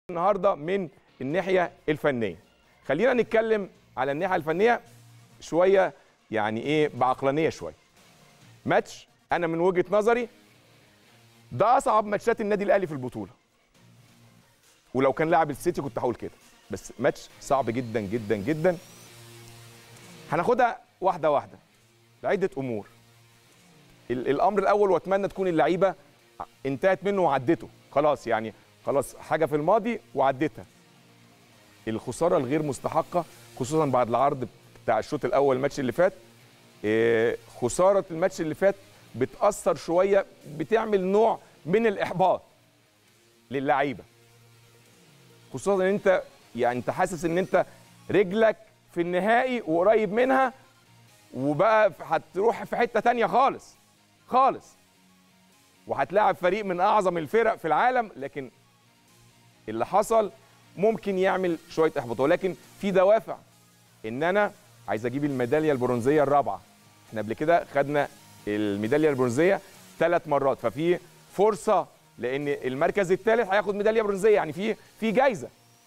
النهارده من الناحيه الفنيه خلينا نتكلم على الناحيه الفنيه شويه يعني ايه بعقلانيه شويه ماتش انا من وجهه نظري ده اصعب ماتشات النادي الاهلي في البطوله ولو كان لاعب السيتي كنت هقول كده بس ماتش صعب جدا جدا جدا هناخدها واحده واحده لعده امور ال- الامر الاول واتمنى تكون اللعيبه انتهت منه وعدته خلاص يعني خلاص حاجه في الماضي وعدتها الخساره الغير مستحقه خصوصا بعد العرض بتاع الشوط الاول الماتش اللي فات إيه، خساره الماتش اللي فات بتاثر شويه بتعمل نوع من الاحباط للعيبه خصوصا ان انت يعني انت حاسس ان انت رجلك في النهائي وقريب منها وبقى هتروح في حته تانية خالص خالص وهتلاعب فريق من اعظم الفرق في العالم لكن اللي حصل ممكن يعمل شويه احباط ولكن في دوافع ان انا عايز اجيب الميداليه البرونزيه الرابعه احنا قبل كده خدنا الميداليه البرونزيه ثلاث مرات ففي فرصه لان المركز الثالث هياخد ميداليه برونزيه يعني في في جايزه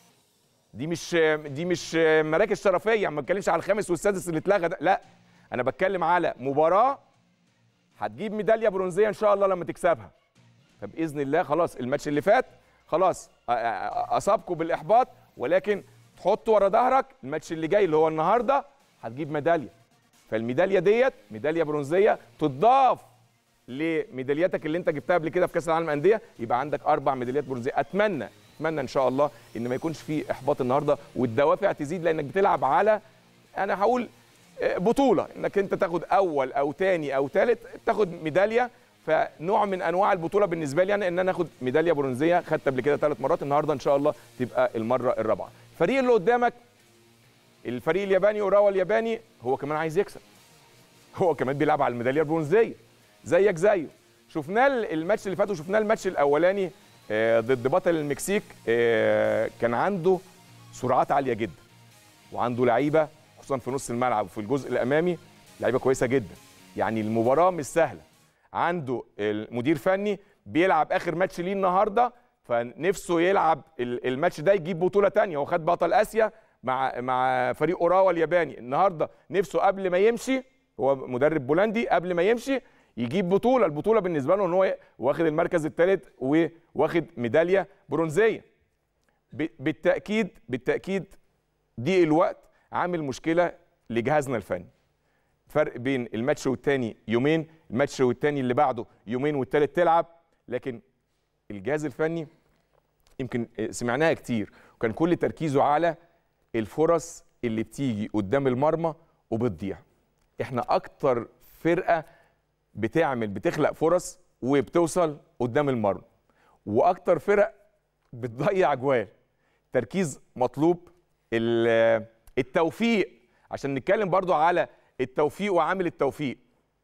دي مش دي مش مراكز شرفيه يعني ما بتكلمش على الخامس والسادس اللي اتلغى ده لا انا بتكلم على مباراه هتجيب ميداليه برونزيه ان شاء الله لما تكسبها فباذن الله خلاص الماتش اللي فات خلاص أ- أ- اصابكم بالاحباط ولكن تحط ورا ظهرك الماتش اللي جاي اللي هو النهارده هتجيب ميداليه فالميداليه ديت ميداليه برونزيه تضاف لميدالياتك اللي انت جبتها قبل كده في كاس العالم انديه يبقى عندك اربع ميداليات برونزيه اتمنى اتمنى ان شاء الله ان ما يكونش في احباط النهارده والدوافع تزيد لانك بتلعب على انا هقول آه، بطوله انك انت تاخد اول او تاني او تالت تاخد ميداليه فنوع من انواع البطوله بالنسبه لي انا ان انا اخد ميداليه برونزيه خدت قبل كده ثلاث مرات النهارده ان شاء الله تبقى المره الرابعه الفريق اللي قدامك الفريق الياباني اوراوا الياباني هو كمان عايز يكسب هو كمان بيلعب على الميداليه البرونزيه زيك زيه شفناه الماتش اللي فات وشفناه الماتش الاولاني آه، ضد بطل المكسيك آه، كان عنده سرعات عاليه جدا وعنده لعيبه خصوصا في نص الملعب وفي الجزء الامامي لعيبه كويسه جدا يعني المباراه مش سهله عنده المدير فني بيلعب اخر ماتش ليه النهارده فنفسه يلعب ال- الماتش ده يجيب بطوله تانية هو خد بطل اسيا مع مع فريق اوراوا الياباني النهارده نفسه قبل ما يمشي هو مدرب بولندي قبل ما يمشي يجيب بطوله البطوله بالنسبه له ان هو واخد المركز الثالث وواخد ميداليه برونزيه ب- بالتاكيد بالتاكيد ضيق الوقت عامل مشكله لجهازنا الفني فرق بين الماتش والتاني يومين الماتش والتاني اللي بعده يومين والتالت تلعب لكن الجهاز الفني يمكن سمعناها كتير وكان كل تركيزه على الفرص اللي بتيجي قدام المرمى وبتضيع احنا اكتر فرقه بتعمل بتخلق فرص وبتوصل قدام المرمى واكتر فرق بتضيع جوال تركيز مطلوب ال- التوفيق عشان نتكلم برضو على التوفيق وعامل التوفيق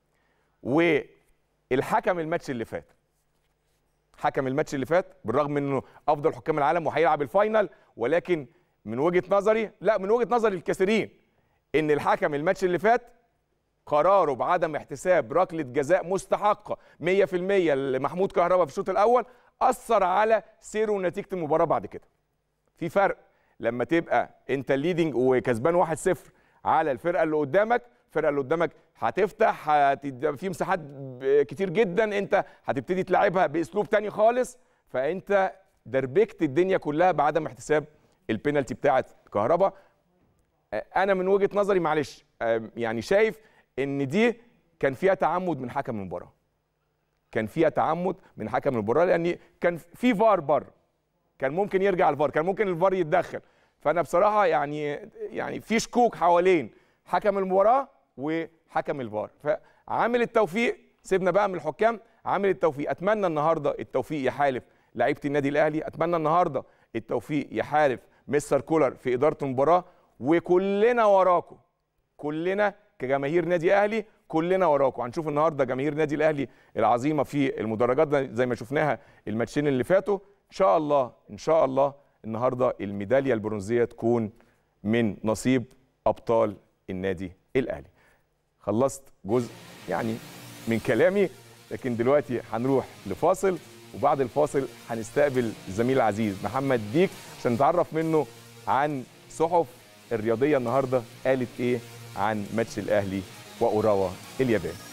والحكم الماتش اللي فات حكم الماتش اللي فات بالرغم انه افضل حكام العالم وهيلعب الفاينل ولكن من وجهه نظري لا من وجهه نظر الكثيرين ان الحكم الماتش اللي فات قراره بعدم احتساب ركله جزاء مستحقه 100% لمحمود كهربا في الشوط الاول اثر على سير ونتيجه المباراه بعد كده في فرق لما تبقى انت الليدنج وكسبان 1-0 على الفرقه اللي قدامك الفرقه اللي قدامك هتفتح هتد... في مساحات ب- كتير جدا انت هتبتدي تلعبها باسلوب تاني خالص فانت دربكت الدنيا كلها بعدم احتساب البينالتي بتاعه كهربا انا من وجهه نظري معلش آه، يعني شايف ان دي كان فيها تعمد من حكم المباراه كان فيها تعمد من حكم المباراه لان كان في فار بره كان ممكن يرجع الفار كان ممكن الفار يتدخل فانا بصراحه يعني يعني في شكوك حوالين حكم المباراه وحكم الفار فعامل التوفيق سيبنا بقى من الحكام عامل التوفيق اتمنى النهارده التوفيق يحالف لعيبه النادي الاهلي اتمنى النهارده التوفيق يحالف مستر كولر في اداره المباراه وكلنا وراكم كلنا كجماهير نادي اهلي كلنا وراكم هنشوف النهارده جماهير نادي الاهلي العظيمه في المدرجات زي ما شفناها الماتشين اللي فاتوا ان شاء الله ان شاء الله النهارده الميداليه البرونزيه تكون من نصيب ابطال النادي الاهلي خلصت جزء يعني من كلامي لكن دلوقتي هنروح لفاصل وبعد الفاصل هنستقبل الزميل العزيز محمد ديك عشان نتعرف منه عن صحف الرياضيه النهارده قالت ايه عن ماتش الاهلي واوراوا اليابان